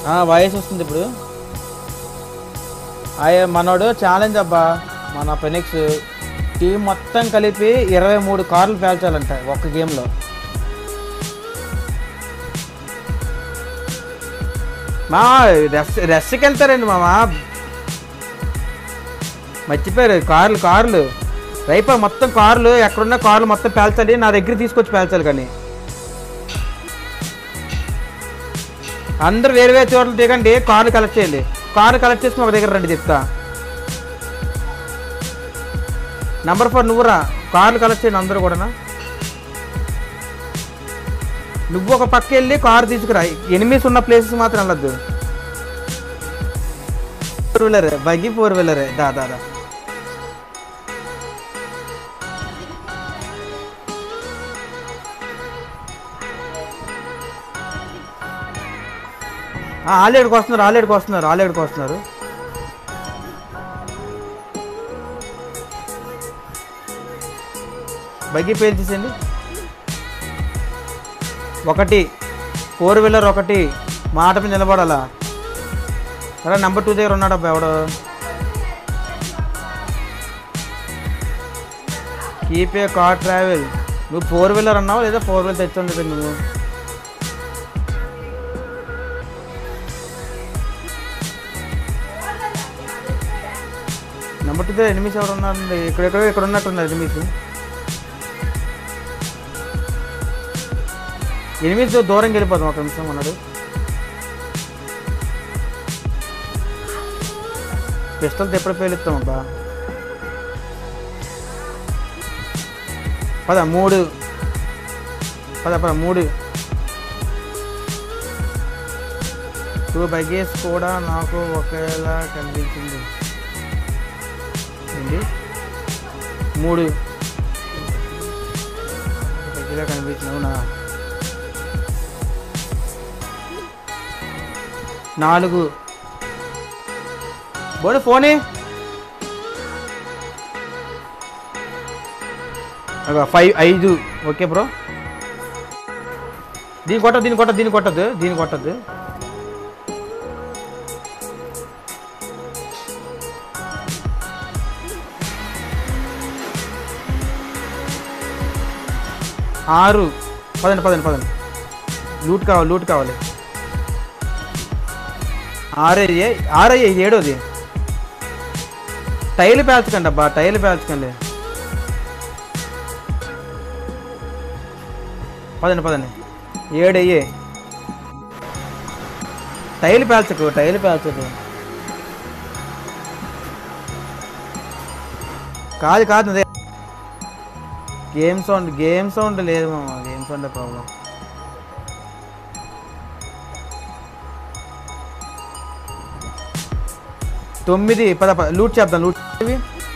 Voice వస్తుంది ఇప్పుడు అయ్యే మనోడు ఛాలెంజ్ అబ్బా మన ఫెనిక్స్ టీం మొత్తం కలిపి ఇరవై మూడు కార్లు పేల్చాలంట ఒక్క గేమ్లో మా రెస్ రెస్ట్కి వెళ్తారండి మామా మర్చిపోయారు కార్లు కార్లు రైపా మొత్తం కార్లు ఎక్కడున్న కార్లు మొత్తం పేల్చాలి నా దగ్గర తీసుకొచ్చి పేల్చాలి కానీ అందరు వేరు వేరు చోట్ల దిగండి కార్లు కలెక్ట్ చేయండి కార్లు కలెక్ట్ చేసుకుని ఒక దగ్గర రండి చెప్తా నంబర్ ఫోర్ నువ్వురా కార్లు కలెక్ట్ చేయండి అందరూ కూడా నువ్వు ఒక పక్క వెళ్ళి కారు తీసుకురా ఎనిమిస్ ఉన్న ప్లేసెస్ మాత్రం వెళ్ళొద్దు ఫోర్ వీలరే బగ్గి ఫోర్ వీలరే దా దా దా ఆలేడుకి వస్తున్నారు ఆలేడుకి వస్తున్నారు ఆలేడుకి వస్తున్నారు బగ్గి పేరు తీసేయండి ఒకటి ఫోర్ వీలర్ ఒకటి మాట మీద నిలబడాలా సరే నెంబర్ టూ దగ్గర ఉన్నాడు అబ్బా ఎవడు కీప్ ఏ కార్ ట్రావెల్ నువ్వు ఫోర్ వీలర్ అన్నావు లేదా ఫోర్ వీలర్ తెచ్చుండదు నువ్వు నెంబర్ టూ దగ్గర ఎనిమిస్ ఎవరు ఉన్నారు ఇక్కడెక్కడో ఇక్కడ ఉన్నట్టున్నారు ఎనిమిస్ ఎనిమిది దూరం వెళ్ళిపోతాం ఒక నిమిషం అన్నాడు పిస్టల్ ఎప్పుడు పేలుస్తాం అబ్బా పద మూడు పద పద మూడు టూ బగేస్ కూడా నాకు ఒకేలా కనిపించింది ఏంటి మూడు ఒకేలా కనిపించింది అవునా నాలుగు బోడు ఫోనే ఫైవ్ ఐదు ఓకే బ్రో దీని కొట్టదు దీని కొట్టదు దీని కొట్టద్దు దీని కొట్టద్దు ఆరు పదండి పదండి పదండి లూట్ కావాలి లూట్ కావాలి ఆరయ్యే ఆరయ్యే ఇది ఏడోది టైలు పేల్చకండి అబ్బా టైలు పేల్చకండి పదండి పదండి ఏడయ్యే టైలు పేల్చకు టైలు పేల్చకు కాదు కాదు అదే గేమ్ సౌండ్ గేమ్ సౌండ్ లేదు మామ గేమ్ సౌండ్ ప్రాబ్లం తొమ్మిది పద పద లూట్ చేద్దాం లూట్ ఇవి.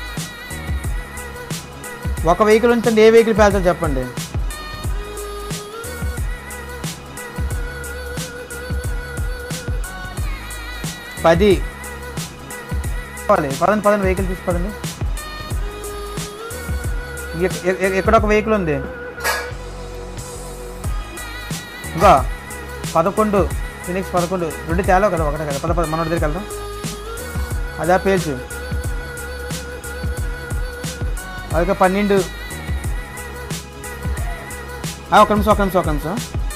ఒక వెహికల్ ఉంచండి ఏ వెహికల్ పేల్చాలో చెప్పండి పది పదండి పదండి పదండి వెహికల్ తీసి పదండి ఎక్- ఎక్- ఎక్- ఎక్కడ ఒక వెహికల్ ఉంది ఇంకా పదకొండు ఫినిక్స్ పదకొండు రెండు తేలావు కదా ఒకటే కదా పద పద మనోడి దగ్గరికి వెళ్దాం అదే పేల్చు అదొక పన్నెండు ఆ, ఒక నిమిషం ఒక నిమిషం ఒక నిమిషం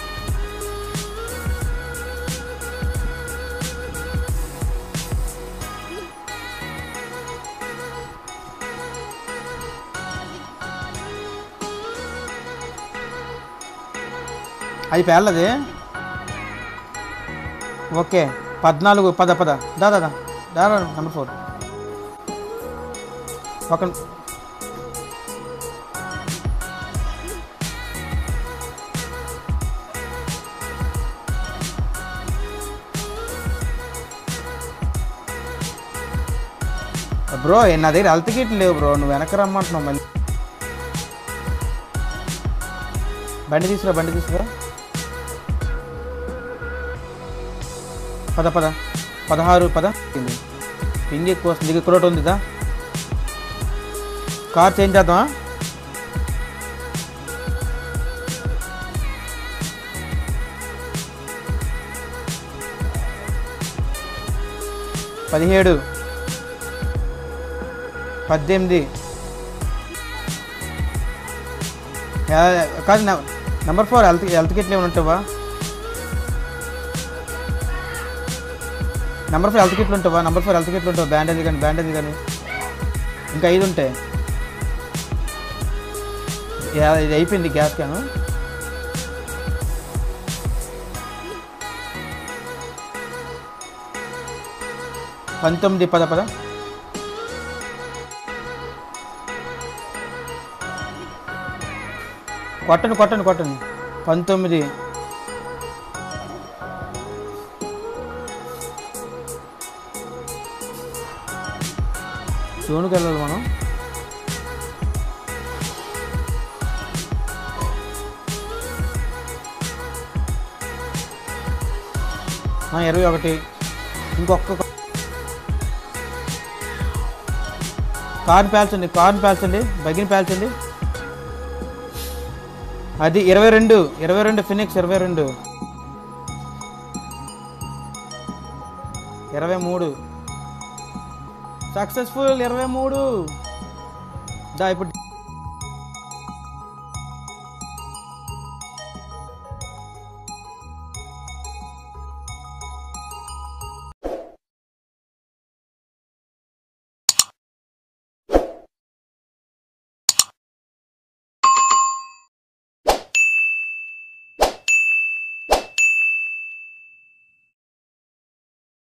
అది పేర్లది ఓకే పద్నాలుగు పద పద దా దా దా దా రా, నెంబర్ ఫోర్ ఒక బ్రో ఏ నా దగ్గర హెల్త్ కిట్ లేవు బ్రో నువ్వు వెనక రమ్మంటున్నావు మళ్ళీ బండి తీసుకురా బండి తీసుకురా పద పద పదహారు పద పింగ్ ఎక్కువ వస్తుంది ఇక్కడ ఒకటి ఉందిదా కార్ చేంజ్ చేద్దామా పదిహేడు పద్దెనిమిది యా- కాదు నె- నెంబర్ ఫోర్ హెల్త్ హెల్త్ కిట్లు ఏమైనా ఉంటావా నెంబర్ ఫోర్ హెల్త్ కిట్లు ఉంటావా నెంబర్ ఫోర్ హెల్త్ కిట్లు ఉంటావా బ్యాండేజ్ కానీ బ్యాండేజ్ కానీ ఇంకా ఐదు ఉంటాయి యా- ఇది అయిపోయింది గ్యాస్ క్యాను పంతొమ్మిది పద పద కొట్టండి కొట్టండి కొట్టండి పంతొమ్మిది జూన్కి వెళ్ళాలి మనం ఆ, ఇరవై ఒకటి ఇంకొక కార్న్ పేల్చండి కార్న్ పేల్చండి బగిని పేల్చండి అది ఇరవై రెండు ఇరవై రెండు ఫినిక్స్ ఇరవై రెండు ఇరవై మూడు సక్సెస్ఫుల్ ఇరవై మూడు దా ఇప్పుడు